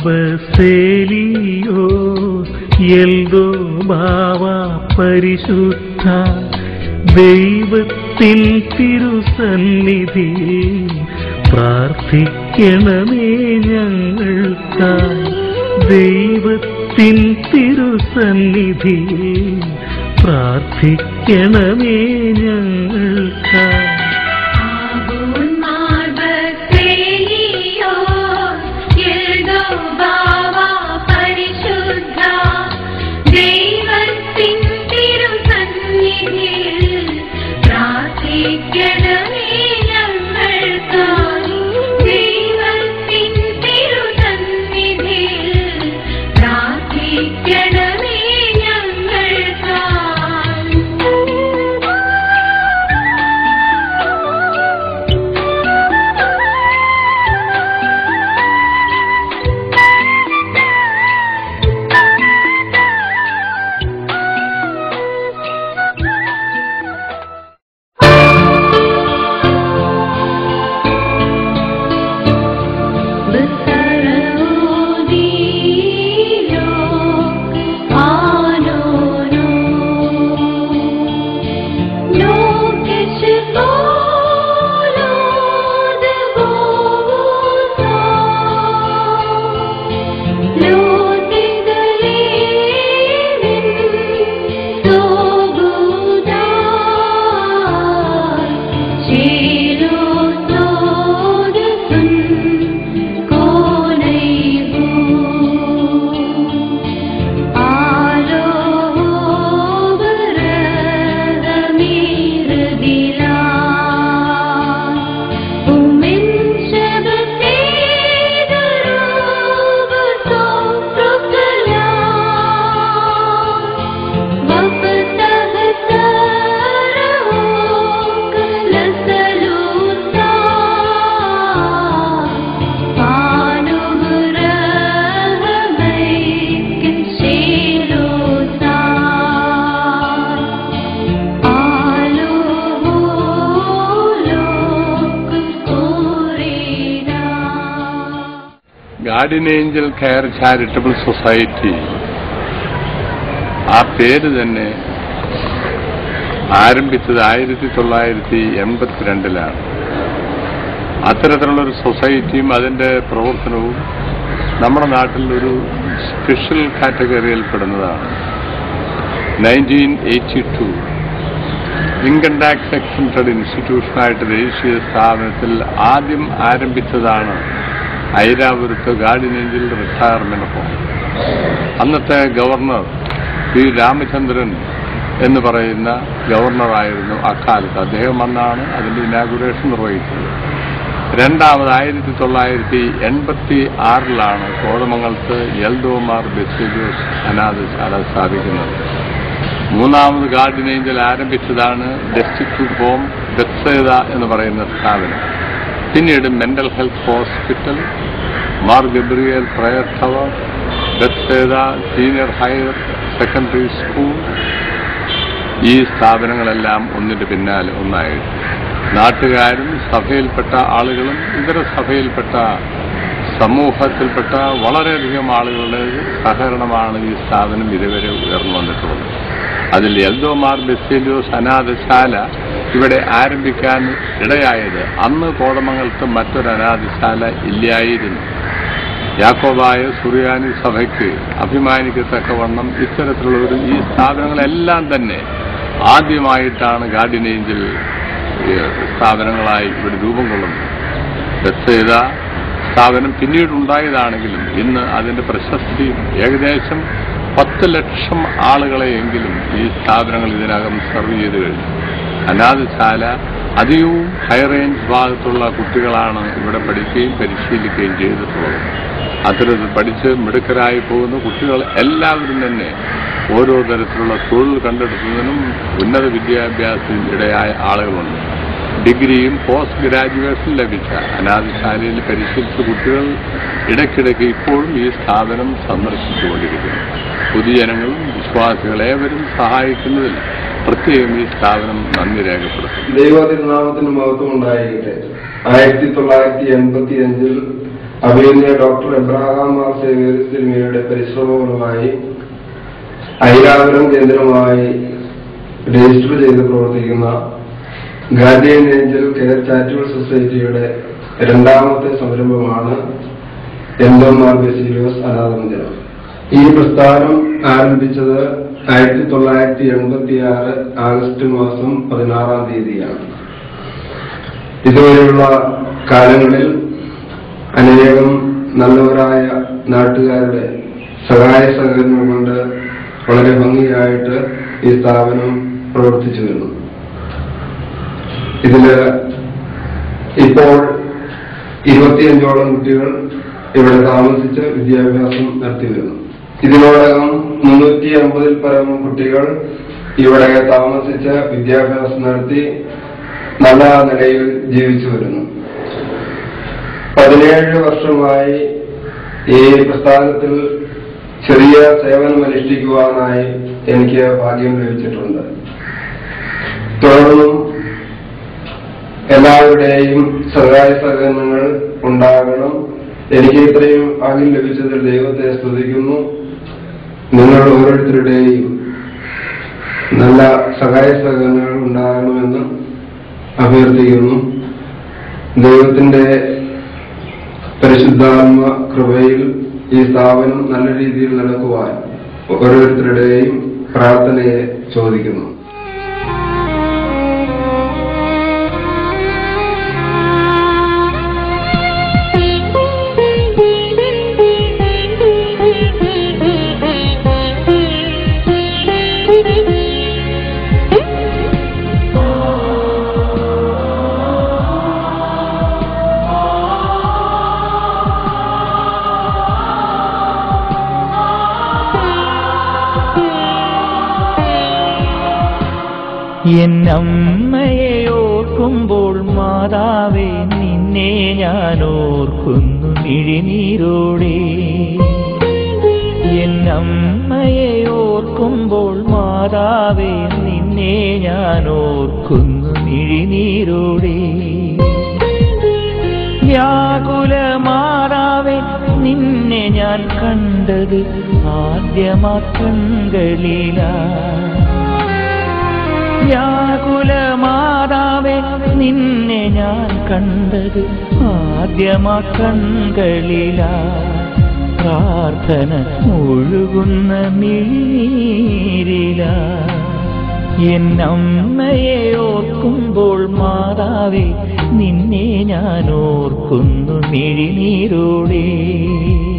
ബസേലിയോ എൽദോ ബാവ പരിശുദ്ധ ദൈവത്തിൻ തിരുസന്നിധിയിൽ പ്രാർത്ഥിക്കണമേ ഞങ്ങൾക്കായി ദൈവത്തിൻ തിരുസന്നിധിയിൽ പ്രാർത്ഥിക്കണമേ ഞങ്ങൾക്കായി ആകൂൻ മാർബത്തേലിയോ എൽദോ ബാവ പരിശുദ്ധ ദൈവത്തിൻ തിരുസന്നിധിയിൽ പ്രാർത്ഥിക്കണമേ ഞങ്ങൾക്കായി ദൈവത്തിൻ തിരുസന്നിധിയിൽ പ്രാർത്ഥിക്കണമേ ഞങ്ങൾക്കായി ബസറോദിയോ ആനോനോ ലോകശ കോലോദ ബോസോ ലോതിദലേവിൻ സോബുദായ് ശീലോ തോദസുൻ കോനൈബു ആലോബരദമീർദിലാ ഉമിൻ ശബതേദരൂബ സോപ്രുകലാ وفتحت لسلوسا فانغرهميك شيلوسا آلوهولوك أوريدا Guardian Angel Care Charitable Society ആ പേര് തന്നെ ആരംഭിച്ചത് ആയിരത്തി തൊള്ളായിരത്തി എൺപത്തിരണ്ടിലാണ് അത്തരത്തിലുള്ളൊരു സൊസൈറ്റിയും അതിൻ്റെ പ്രവർത്തനവും നമ്മുടെ നാട്ടിൽ ഒരു സ്പെഷ്യൽ കാറ്റഗറിയിൽ പെടുന്നതാണ് nineteen eighty two income tax exempted ഇൻസ്റ്റിറ്റ്യൂഷനായിട്ട് ദേശീയ സ്ഥാപനത്തിൽ ആദ്യം ആരംഭിച്ചതാണ് ഐരാപുരത്ത് ഗാർഡിയൻ ഏഞ്ചൽ റിട്ടയർമെന്റ് ഹോം അന്നത്തെ ഗവർണർ പി രാമചന്ദ്രൻ എന്ന് പറയുന്ന ഗവർണറായിരുന്നു അക്കാലത്ത് അദ്ദേഹം അന്നാണ് അതിന്റെ ഇനാഗുറേഷൻ നിർവഹിച്ചത് രണ്ടാമത് ആയിരത്തി തൊള്ളായിരത്തി എൺപത്തി ആറിലാണ് കോതമംഗലത്ത് എൽദോമാർ ബെസേജോസ് അനാഥശാല സ്ഥാപിക്കുന്നത് മൂന്നാമത് ഗാർഡിയൻ ഏഞ്ചൽ ആരംഭിച്ചതാണ് ഡെസ്റ്റിറ്റ്യൂട്ട് ഹോം ബെത്സേദ എന്ന് പറയുന്ന സ്ഥാപനം പിന്നീട് mental health hospital Mar Gabriel prayer tower Bethesda senior higher secondary school ഈ സ്ഥാപനങ്ങളെല്ലാം ഒന്നിന്റെ പിന്നാലെ ഒന്നായിട്ട് നാട്ടുകാരും സഭയിൽപ്പെട്ട ആളുകളും ഇതര സഭയിൽപ്പെട്ട സമൂഹത്തിൽപ്പെട്ട വളരെയധികം ആളുകളുടെ സഹകരണമാണ് ഈ സ്ഥാപനം ഇതുവരെ ഉയർന്നു വന്നിട്ടുള്ളത് അതിൽ എൽദോമാർ ബെസേലിയോസ് അനാഥശാല ഇവിടെ ആരംഭിക്കാൻ ഇടയായത് അന്ന് കോതമംഗലത്ത് മറ്റൊരു അനാഥശാല ഇല്ലായിരുന്നു യാക്കോബായ സുറിയാനി സഭയ്ക്ക് അഭിമാനിക്കത്തക്കവണ്ണം ഇത്തരത്തിലുള്ള ഒരു ഈ സ്ഥാപനങ്ങളെല്ലാം തന്നെ ആദ്യമായിട്ടാണ് ഗാർഡിയൻ ഏഞ്ചൽ ഏഹ്, സ്ഥാപനങ്ങളായി ഇവിടെ രൂപം കൊള്ളുന്നത് ബെത്സേദ സ്ഥാപനം പിന്നീടുണ്ടായതാണെങ്കിലും ഇന്ന് അതിന്റെ പ്രശസ്തി ഏകദേശം പത്ത് ലക്ഷം ആളുകളെയെങ്കിലും ഈ സ്ഥാപനങ്ങൾ ഇതിനകം സെർവ് ചെയ്ത് കഴിഞ്ഞു അനാഥശാല അധികവും ഹൈ റേഞ്ച് ഭാഗത്തുള്ള കുട്ടികളാണ് ഇവിടെ പഠിക്കുകയും പരിശീലിക്കുകയും ചെയ്തിട്ടുള്ളത് അത്തരത്തിൽ പഠിച്ച് മിടുക്കരായി പോകുന്ന കുട്ടികൾ എല്ലാവരും തന്നെ ഓരോ തരത്തിലുള്ള തൊഴിൽ കണ്ടെടുക്കുന്നതിനും ഉന്നത വിദ്യാഭ്യാസത്തിന് ഇടയായ ആളുകളുണ്ട് ഡിഗ്രിയും പോസ്റ്റ് ഗ്രാജുവേഷൻ ലഭിച്ച അനാഥശാലയിൽ പരിശീലിച്ച കുട്ടികൾ ഇടയ്ക്കിടയ്ക്ക് ഇപ്പോഴും ഈ സ്ഥാപനം സന്ദർശിച്ചുകൊണ്ടിരിക്കുന്നു പൊതുജനങ്ങളും വിശ്വാസികളേവരും സഹായിക്കുന്നതിൽ പ്രത്യേകം ഈ സ്ഥാപനം നന്ദി രേഖപ്പെടുത്തുന്നു ദൈവതിരുനാമത്തിന് മഹത്വം ഉണ്ടായിരിക്കട്ടെ ആയിരത്തി തൊള്ളായിരത്തി എൺപത്തി അഞ്ചിൽ അഭിനന്ദ ഡോക്ടർ എബ്രഹാം മാർ സേവ്യർ സിനിമയുടെ പരിശ്രമങ്ങളുമായി ഐരാപുരം കേന്ദ്രമായി രജിസ്റ്റർ ചെയ്ത് പ്രവർത്തിക്കുന്ന ഗാർഡിയൻ ഏഞ്ചൽ കെയർ ചാരിറ്റബിൾ സൊസൈറ്റിയുടെ രണ്ടാമത്തെ സംരംഭമാണ് എന്തോമാർ ബെസിലിയോസ് അനാഥമന്ദിരം ഈ പ്രസ്ഥാനം ആരംഭിച്ചത് ആയിരത്തി തൊള്ളായിരത്തി എൺപത്തി ആറ് ആഗസ്റ്റ് മാസം പതിനാറാം തീയതിയാണ് ഇതുവരെയുള്ള കാലങ്ങളിൽ അനേകം നല്ലവരായ നാട്ടുകാരുടെ സഹായ സഹകരണം കൊണ്ട് വളരെ ഭംഗിയായിട്ട് ഈ സ്ഥാപനം പ്രവർത്തിച്ചു വരുന്നു ഇതില് ഇപ്പോൾ ഇരുപത്തിയഞ്ചോളം കുട്ടികൾ ഇവിടെ താമസിച്ച് വിദ്യാഭ്യാസം നടത്തി വരുന്നു ഇതിനോടകം മുന്നൂറ്റി അമ്പതിൽ പരം കുട്ടികൾ ഇവിടെ താമസിച്ച് വിദ്യാഭ്യാസം നടത്തി നല്ല നിലയിൽ ജീവിച്ചു വരുന്നു പതിനേഴ് വർഷമായി ഈ പ്രസ്ഥാനത്തിൽ ചെറിയ സേവനം അനുഷ്ഠിക്കുവാനായി എനിക്ക് ഭാഗ്യം ലഭിച്ചിട്ടുണ്ട് തുടർന്നും എല്ലാവരുടെയും സഹായ സഹകരണങ്ങൾ ഉണ്ടാകണം എനിക്ക് ഇത്രയും ഭാഗ്യം ലഭിച്ചതിൽ ദൈവത്തെ സ്തുതിക്കുന്നു നിങ്ങൾ ഓരോരുത്തരുടെയും നല്ല സഹായ സഹകരണങ്ങൾ ഉണ്ടാകണമെന്ന് അഭ്യർത്ഥിക്കുന്നു ദൈവത്തിന്റെ പരിശുദ്ധാത്മ കൃപയിൽ ഈ സ്ഥാപനം നല്ല രീതിയിൽ നടക്കുവാൻ ഓരോരുത്തരുടെയും പ്രാർത്ഥനയെ ചോദിക്കുന്നു എന്നമ്മയെ ഓർക്കുമ്പോൾ മാതാവേ നിന്നെ ഞാൻ ഓർക്കുന്നു മിഴിനീരോടെ എന്നമ്മയെ ഓർക്കുമ്പോൾ മാതാവേ നിന്നെ ഞാൻ ഓർക്കുന്നു മിഴിനീരോടെ വ്യാകുല മാതാവേ നിന്നെ ഞാൻ കണ്ടത് ആദ്യമാക്കൺകളിലാ വ്യാകുല മാതാവേ നിന്നെ ഞാൻ കണ്ടത് ആദ്യമാ കൺകളിലാ പ്രാർത്ഥന ഒഴുകുന്ന മിഴിനീരില എന്നമ്മയെ ഓർക്കുമ്പോൾ മാതാവേ നിന്നെ ഞാൻ ഓർക്കുന്നു മിഴിനീരോടെ